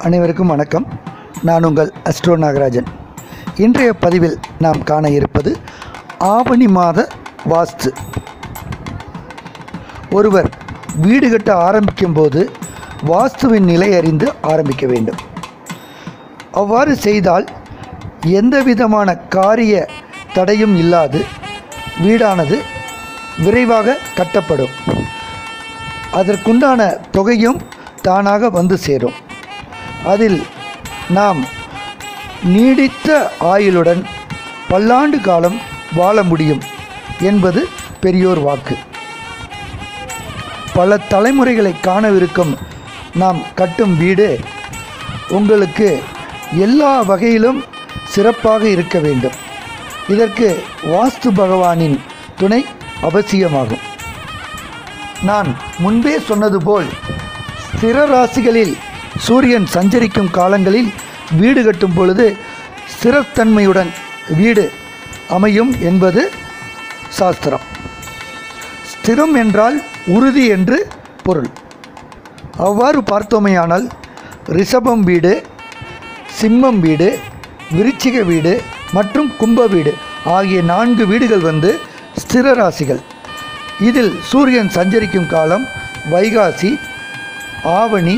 அனைவருக்கும் வணக்கம் நான் உங்கள் அஸ்ட்ரோ நாகராஜன் இன்றைய பதிவில் நாம் காண இருப்பது ஆவணி மாத வாஸ்து ஒருவர் வீடு கட்ட ஆரம்பிக்கும் போது வாஸ்துவின் நிலை அறிந்து ஆரம்பிக்க வேண்டும் அவ்வாறு செய்தால் எந்த விதமான காரிய தடையும் இல்லாது வீடானது விரைவாக கட்டப்படும் அதற்குண்டான தொகையும் தானாக வந்து சேரும் அதில் நாம் நீடித்த ஆயுளுடன் பல்லாண்டு காலம் வாழ முடியும் என்பது பெரியோர் வாக்கு பல தலைமுறைகளை காணவிருக்கும் நாம் கட்டும் வீடு உங்களுக்கு எல்லா வகையிலும் சிறப்பாக இருக்க வேண்டும் இதற்கு வாஸ்து பகவானின் துணை அவசியமாகும் நான் முன்பே சொன்னது போல் ஸ்திர ராசிகளில் சூரியன் சஞ்சரிக்கும் காலங்களில் வீடு கட்டும் பொழுது ஸ்திரத்தன்மையுடன் வீடு அமையும் என்பது சாஸ்திரம் ஸ்திரம் என்றால் உறுதி என்று பொருள் அவ்வாறு பார்த்தோமேயானால் ரிஷபம் வீடு சிம்மம் வீடு விருச்சிக வீடு மற்றும் கும்ப வீடு ஆகிய நான்கு வீடுகள் வந்து ஸ்திர ராசிகள் இதில் சூரியன் சஞ்சரிக்கும் காலம் வைகாசி ஆவணி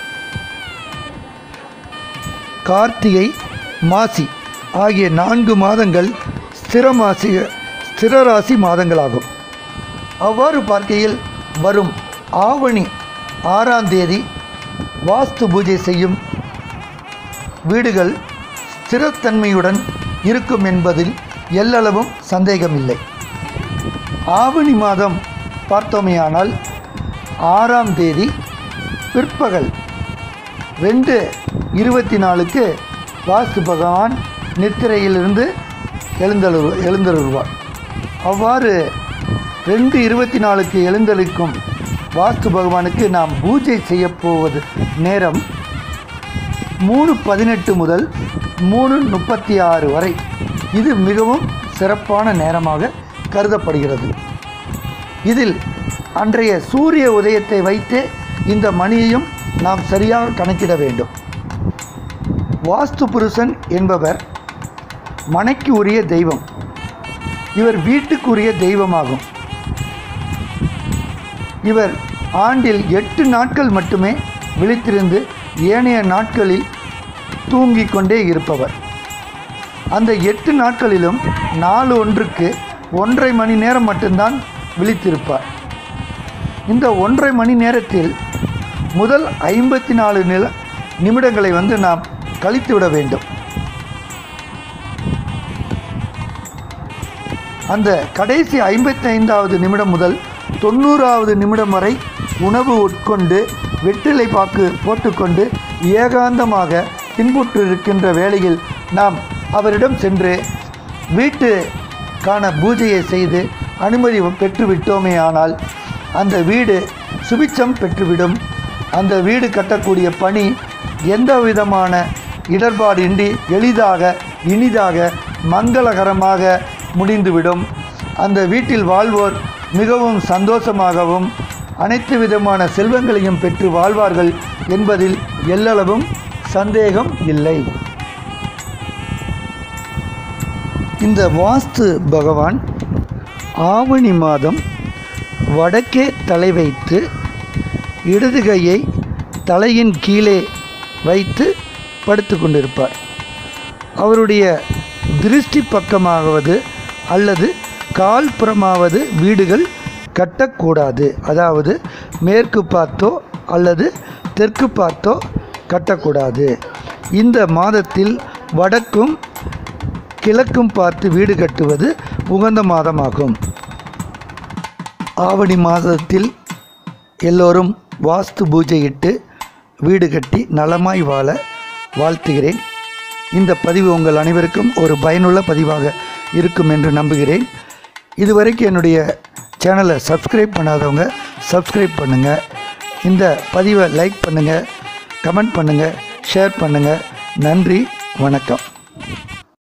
கார்த்திகை மாசி ஆகிய நான்கு மாதங்கள் ஸ்திரமாசி ஸ்திரராசி மாதங்களாகும் அவ்வாறு பார்க்கையில் வரும் ஆவணி ஆறாம் தேதி வாஸ்து பூஜை செய்யும் வீடுகள் ஸ்திரத்தன்மையுடன் இருக்கும் என்பதில் எல்லளவும் சந்தேகமில்லை ஆவணி மாதம் பார்த்தோமேயானால் ஆறாம் தேதி பிற்பகல் ரெண்டு இருபத்தி நாலுக்கு வாஸ்து பகவான் நித்திரையிலிருந்து எழுந்தரு எழுந்தருள்வார் அவ்வாறு ரெண்டு இருபத்தி நாலுக்கு எழுந்தளிக்கும் வாஸ்து பகவானுக்கு நாம் பூஜை செய்யப்போவது நேரம் மூணு பதினெட்டு முதல் மூணு முப்பத்தி ஆறு வரை இது மிகவும் சிறப்பான நேரமாக கருதப்படுகிறது இதில் அன்றைய சூரிய உதயத்தை வைத்து இந்த மணியையும் நாம் சரியாக கணக்கிட வேண்டும் வாஸ்து புருஷன் என்பவர் மனைக்கு உரிய தெய்வம் இவர் வீட்டுக்குரிய தெய்வமாகும் இவர் ஆண்டில் எட்டு நாட்கள் மட்டுமே விழித்திருந்து ஏனைய நாட்களில் தூங்கிக் கொண்டே இருப்பவர் அந்த எட்டு நாட்களிலும் நாலு ஒன்றுக்கு ஒன்றரை மணி நேரம் மட்டும்தான் விழித்திருப்பார் இந்த ஒன்றரை மணி நேரத்தில் முதல் ஐம்பத்தி நாலு நில நிமிடங்களை வந்து நாம் கழித்து விட வேண்டும் அந்த கடைசி ஐம்பத்தைந்தாவது நிமிடம் முதல் தொண்ணூறாவது நிமிடம் வரை உணவு உட்கொண்டு வெற்றிலை பாக்கு போட்டுக்கொண்டு ஏகாந்தமாக பின்புற்று இருக்கின்ற வேளையில் நாம் அவரிடம் சென்று வீட்டுக்கான பூஜையை செய்து அனுமதி பெற்றுவிட்டோமே ஆனால் அந்த வீடு சுபிச்சம் பெற்றுவிடும் அந்த வீடு கட்டக்கூடிய பணி எந்த விதமான இடர்பாடின்றி எளிதாக இனிதாக மங்களகரமாக முடிந்துவிடும் அந்த வீட்டில் வாழ்வோர் மிகவும் சந்தோஷமாகவும் அனைத்து விதமான செல்வங்களையும் பெற்று வாழ்வார்கள் என்பதில் எல்லளவும் சந்தேகம் இல்லை இந்த வாஸ்து பகவான் ஆவணி மாதம் வடக்கே தலை வைத்து இடது கையை தலையின் கீழே வைத்து படுத்து கொண்டிருப்பார் அவருடைய திருஷ்டி பக்கமாவது அல்லது கால்புறமாவது வீடுகள் கட்டக்கூடாது அதாவது மேற்கு பார்த்தோ அல்லது தெற்கு பார்த்தோ கட்டக்கூடாது இந்த மாதத்தில் வடக்கும் கிழக்கும் பார்த்து வீடு கட்டுவது உகந்த மாதமாகும் ஆவணி மாதத்தில் எல்லோரும் வாஸ்து பூஜையிட்டு வீடு கட்டி நலமாய் வாழ வாழ்த்துகிறேன் இந்த பதிவு உங்கள் அனைவருக்கும் ஒரு பயனுள்ள பதிவாக இருக்கும் என்று நம்புகிறேன் இதுவரைக்கும் என்னுடைய சேனலை சப்ஸ்கிரைப் பண்ணாதவங்க சப்ஸ்கிரைப் பண்ணுங்கள் இந்த பதிவை லைக் பண்ணுங்கள் கமெண்ட் பண்ணுங்கள் ஷேர் பண்ணுங்கள் நன்றி வணக்கம்